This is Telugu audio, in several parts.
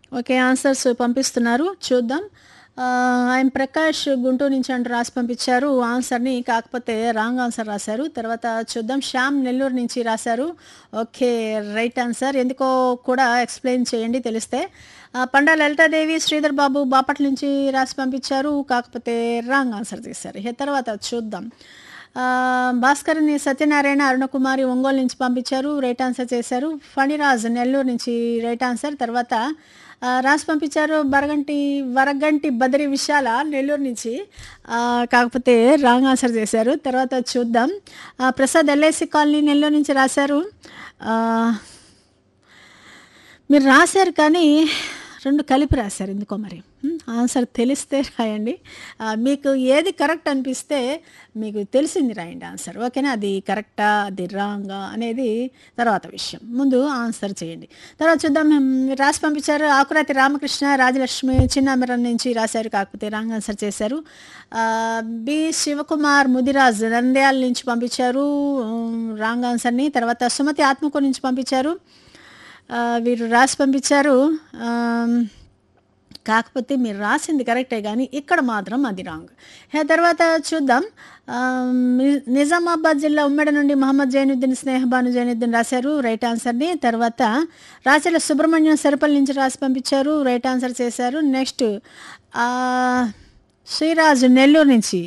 ఓకే ఆన్సర్స్ పంపిస్తున్నారు చూద్దాం ఆయన ప్రకాష్ గుంటూరు నుంచి అంటూ రాసి పంపించారు ఆన్సర్ని కాకపోతే రాంగ్ ఆన్సర్ రాశారు తర్వాత చూద్దాం శ్యామ్ నెల్లూరు నుంచి రాశారు ఓకే రైట్ ఆన్సర్ ఎందుకో కూడా ఎక్స్ప్లెయిన్ చేయండి తెలిస్తే ఆ, పండా లలితాదేవి శ్రీధర్ బాబు బాపట్ల నుంచి రాసి పంపించారు కాకపోతే రాంగ్ ఆన్సర్ చేశారు ఇక తర్వాత చూద్దాం ఆ, భాస్కర్ని సత్యనారాయణ అరుణకుమారి ఒంగోలు నుంచి పంపించారు రైట్ ఆన్సర్ చేశారు ఫణిరాజ్ నెల్లూరు నుంచి రైట్ ఆన్సర్ తర్వాత ఆ, రాసి పంపించారు బరగంటి వరగంటి బదరి విశాల నెల్లూరు నుంచి ఆ, కాకపోతే రాంగ్ ఆన్సర్ చేశారు తర్వాత చూద్దాం ఆ, ప్రసాద్ ఎల్ఐసి కాలనీ నెల్లూరు నుంచి రాశారు ఆ, మీరు రాశారు కానీ రెండు కలిపి రాశారు ఎందుకో మరి హ్మ్, ఆన్సర్ తెలిస్తే రాయండి ఆ, మీకు ఏది కరెక్ట్ అనిపిస్తే మీకు తెలిసింది రాయండి ఆన్సర్ ఓకేనా అది కరెక్టా అది రాంగా అనేది తర్వాత విషయం ముందు ఆన్సర్ చేయండి తర్వాత చూద్దాం హ్మ్, రాసి పంపించారు ఆకురాతి రామకృష్ణ రాజలక్ష్మి చిన్నామిరం నుంచి రాశారు కాకపోతే రాంగ్ ఆన్సర్ చేశారు ఆ, బి శివకుమార్ ముదిరాజ్ నంద్యాల నుంచి పంపించారు ఉమ్, రాంగ్ ఆన్సర్ని తర్వాత సుమతి ఆత్మకూరు నుంచి పంపించారు ఆ, వీరు రాసి పంపించారు ఆమ్, కాకపోతే మీరు రాసింది కరెక్టే కానీ ఇక్కడ మాత్రం అది రాంగ్ ఆ తర్వాత చూద్దాం ఆమ్, ని- నిజామాబాద్ జిల్లా ఉమ్మడి నుండి మహమ్మద్ జైనుద్దీన్ స్నేహబాను జైనుద్దీన్ రాశారు రైట్ ఆన్సర్ని తర్వాత రాచల సుబ్రహ్మణ్యం సరిపల్లి నుంచి రాసి పంపించారు రైట్ ఆన్సర్ చేశారు నెక్స్ట్ ఆ, శ్రీరాజు నెల్లూరు నుంచి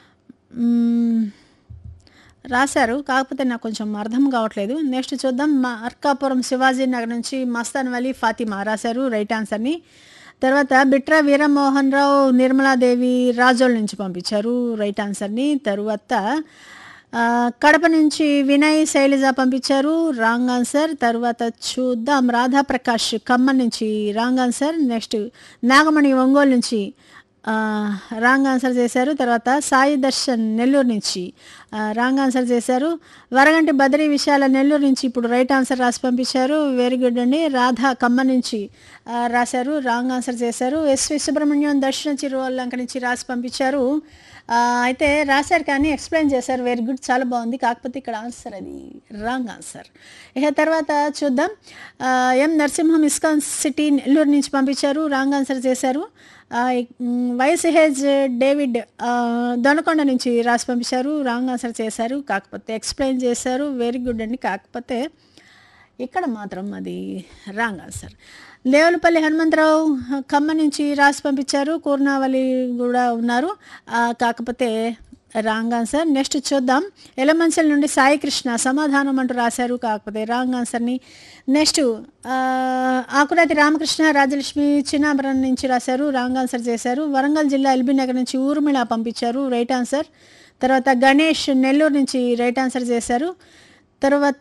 మ్మ్, రాశారు కాకపోతే నాకు కొంచెం అర్థం కావట్లేదు నెక్స్ట్ చూద్దాం మా అర్కాపురం శివాజీ నగర్ నుంచి మస్తాన్ వలీ ఫాతిమా రాశారు రైట్ ఆన్సర్ని తర్వాత బిట్రా వీరమోహన్ రావు నిర్మలాదేవి రాజోల్ నుంచి పంపించారు రైట్ ఆన్సర్ని తరువాత ఆ, కడప నుంచి వినయ్ శైలజ పంపించారు రాంగ్ ఆన్సర్ తర్వాత చూద్దాం రాధాప్రకాష్ ఖమ్మం నుంచి wrong answer next Nagamani Ongole నుంచి ఆ, రాంగ్ ఆన్సర్ చేశారు తర్వాత సాయి దర్శన్ నెల్లూరు నుంచి ఆ, రాంగ్ ఆన్సర్ చేశారు వరగంటి బద్రీ విశాల నెల్లూరు నుంచి ఇప్పుడు రైట్ ఆన్సర్ రాసి పంపించారు వెరీ గుడ్ అండి రాధా ఖమ్మం నుంచి ఆ, రాశారు రాంగ్ ఆన్సర్ చేశారు ఎస్వి సుబ్రహ్మణ్యం దర్శన చిరువల్లంక నుంచి రాసి పంపించారు ఆ, అయితే రాశారు కానీ ఎక్స్ప్లెయిన్ చేశారు వెరీ గుడ్ చాలా బాగుంది కాకపోతే ఇక్కడ ఆన్సర్ అది రాంగ్ ఆన్సర్ ఇక తర్వాత చూద్దాం ఆ, M Narasimham ISKCON city Nellore నుంచి పంపించారు రాంగ్ ఆన్సర్ చేశారు ఆ, మ్, వైఎస్హెచ్ డేవిడ్ ఆ, దొనకొండ నుంచి రాసి పంపించారు రాంగ్ ఆన్సర్ చేశారు కాకపోతే ఎక్స్ప్లెయిన్ చేశారు వెరీ గుడ్ అండి కాకపోతే ఇక్కడ మాత్రం అది రాంగ్ ఆన్సర్ లేవులపల్లి హనుమంతరావు ఖమ్మం నుంచి రాసి పంపించారు కూర్నావలి కూడా ఉన్నారు ఆ, కాకపోతే రాంగ్ ఆన్సర్ నెక్స్ట్ చూద్దాం ఎలమంచల్ నుండి సాయి కృష్ణ సమాధానం అంటూ రాశారు కాకపోతే రాంగ్ ఆన్సర్ని నెక్స్ట్ ఆ, ఆకురాతి రామకృష్ణ రాజలక్ష్మి చిన్నాపురం నుంచి రాశారు రాంగ్ ఆన్సర్ చేశారు వరంగల్ జిల్లా ఎల్బీ నగర్ నుంచి ఊర్మిళ పంపించారు రైట్ ఆన్సర్ తర్వాత గణేష్ నెల్లూరు నుంచి రైట్ ఆన్సర్ చేశారు తర్వాత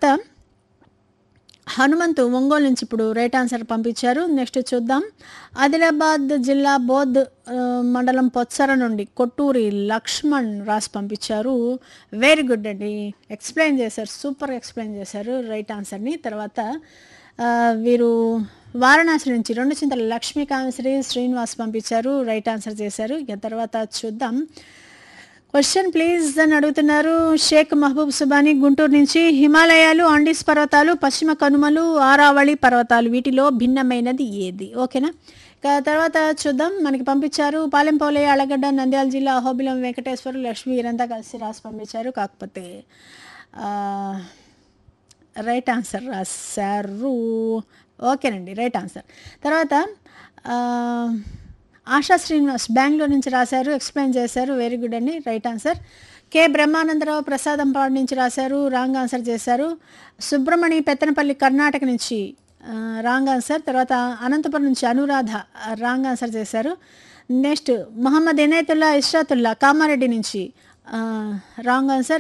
హనుమంతు ఒంగోలు నుంచి ఇప్పుడు రైట్ ఆన్సర్ పంపించారు నెక్స్ట్ చూద్దాం ఆదిలాబాద్ జిల్లా బోధ్ ఆ, మండలం పొత్సర నుండి కొట్టూరి లక్ష్మణ్ రాసి పంపించారు వెరీ గుడ్ అండి ఎక్స్ప్లెయిన్ చేశారు సూపర్ ఎక్స్ప్లెయిన్ చేశారు రైట్ ఆన్సర్ని తర్వాత ఆ, వీరు వారణాసి నుంచి రెండు చింతల లక్ష్మీకాంతశ్రీ శ్రీనివాస్ పంపించారు రైట్ ఆన్సర్ చేశారు ఇక తర్వాత చూద్దాం క్వశ్చన్ ప్లీజ్ అని అడుగుతున్నారు షేక్ మహబూబ్ సుబాని గుంటూరు నుంచి హిమాలయాలు ఆండీస్ పర్వతాలు పశ్చిమ కనుమలు ఆరావళి పర్వతాలు వీటిలో భిన్నమైనది ఏది ఓకేనా ఇక తర్వాత చూద్దాం మనకి పంపించారు పాలెంపోలే అలగడ్డ నంద్యాల జిల్లా అహోబిలం వెంకటేశ్వరు లక్ష్మి వీరంతా కలిసి రాసి పంపించారు కాకపోతే ఆ, రైట్ ఆన్సర్ రాశారు ఓకేనండి రైట్ ఆన్సర్ తర్వాత ఆ, ఆశా శ్రీనివాస్ బెంగళూరు నుంచి రాశారు ఎక్స్ప్లెయిన్ చేశారు వెరీ గుడ్ అండి right answer K Brahmanandarao Prasadampadu నుంచి రాశారు రాంగ్ ఆన్సర్ చేశారు సుబ్రమణి పెత్తనపల్లి కర్ణాటక నుంచి ఆ, రాంగ్ ఆన్సర్ తర్వాత అనంతపురం నుంచి అనురాధ ఆ, రాంగ్ ఆన్సర్ చేశారు నెక్స్ట్ మొహమ్మద్ ఇనయతుల్లా ఇష్రాతుల్లా కామారెడ్డి నుంచి ఆ, రాంగ్ ఆన్సర్